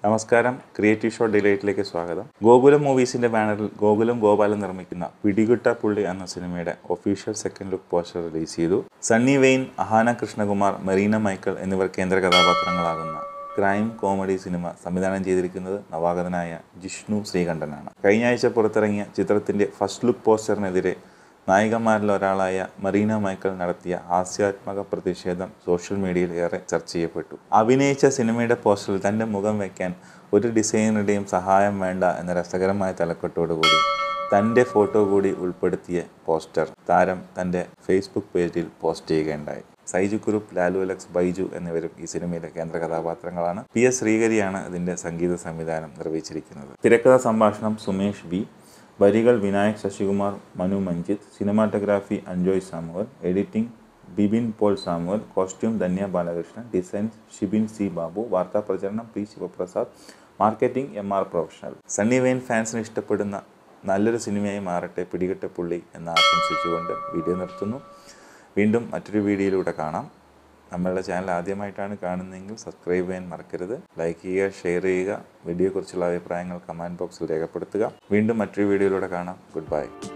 നമസ്കാരം creative show ഡിലൈറ്റിലേക്ക് സ്വാഗതം ഗോകുലം മൂവീസിന്റെ ബാനറിൽ ഗോകുലം ഗോപാലൻ നിർമ്മിക്കുന്ന പിടികിട്ട പുള്ളി എന്ന സിനിമയുടെ official second look poster release ചെയ്തു സണ്ണി വെയിൻ അഹാന കൃഷ്ണകുമാർ മെറീന മൈക്കിൾ എന്നിവർ കേന്ദ്ര കഥാപാത്രങ്ങളാകുന്ന ക്രൈം കോമഡി സിനിമ സംവിധാനം ചെയ്തിരിക്കുന്നത് നവാഗതനായ ജിഷ്ണു ശ്രീകണ്ഠനാണ് കഴിഞ്ഞ ആഴ്ച പുറത്തിറങ്ങിയ ചിത്രത്തിന്റെ ഫസ്റ്റ് ലുക്ക് പോസ്റ്ററിനെതിരെ നായികമാരിൽ ഒരാളായ മറീന മൈക്കൽ നടത്തിയ ഹാസ്യാത്മക പ്രതിഷേധം സോഷ്യൽ മീഡിയയിൽ ഏറെ ചർച്ച ചെയ്യപ്പെട്ടു അഭിനയിച്ച സിനിമയുടെ പോസ്റ്ററിൽ തൻ്റെ മുഖം വയ്ക്കാൻ ഒരു ഡിസൈനറുടെയും സഹായം വേണ്ട എന്ന രസകരമായ തലക്കെട്ടോടുകൂടി തൻ്റെ ഫോട്ടോ കൂടി ഉൾപ്പെടുത്തിയ പോസ്റ്റർ താരം തൻ്റെ ഫേസ്ബുക്ക് പേജിൽ പോസ്റ്റ് ചെയ്യുകയുണ്ടായി സൈജു കുറുപ്പ് ലാലു അലക്സ് ബൈജു എന്നിവരും ഈ സിനിമയിലെ കേന്ദ്ര കഥാപാത്രങ്ങളാണ് പി എസ് ശ്രീകരിയാണ് ഇതിൻ്റെ സംഗീത സംവിധാനം നിർവഹിച്ചിരിക്കുന്നത് തിരക്കഥാ സംഭാഷണം സുമേഷ് ബി വരികൾ Vinayak Sasikumar Manu Manjith cinematography Anjoy Samuel editing Bibin Paul Samuel costume Dhanya Balakrishnan design Shibin C Babu വാർത്താ പ്രചരണം P Sivaprasad marketing M R professional Sunny Wayne ഫാൻസിന് ഇഷ്ടപ്പെടുന്ന നല്ലൊരു സിനിമയായി മാറട്ടെ പിടികെട്ട പുള്ളി എന്ന് ആശംസിച്ചുകൊണ്ട് വീഡിയോ നിർത്തുന്നു വീണ്ടും മറ്റൊരു വീഡിയോയിലൂടെ കാണാം നമ്മളുടെ ചാനൽ ആദ്യമായിട്ടാണ് കാണുന്നതെങ്കിൽ സബ്സ്ക്രൈബ് ചെയ്യാൻ മറക്കരുത് ലൈക്ക് ചെയ്യുക ഷെയർ ചെയ്യുക വീഡിയോയെക്കുറിച്ചുള്ള അഭിപ്രായങ്ങൾ കമൻറ്റ് ബോക്സിൽ രേഖപ്പെടുത്തുക വീണ്ടും മറ്റൊരു വീഡിയോയിലൂടെ കാണാം ഗുഡ് ബൈ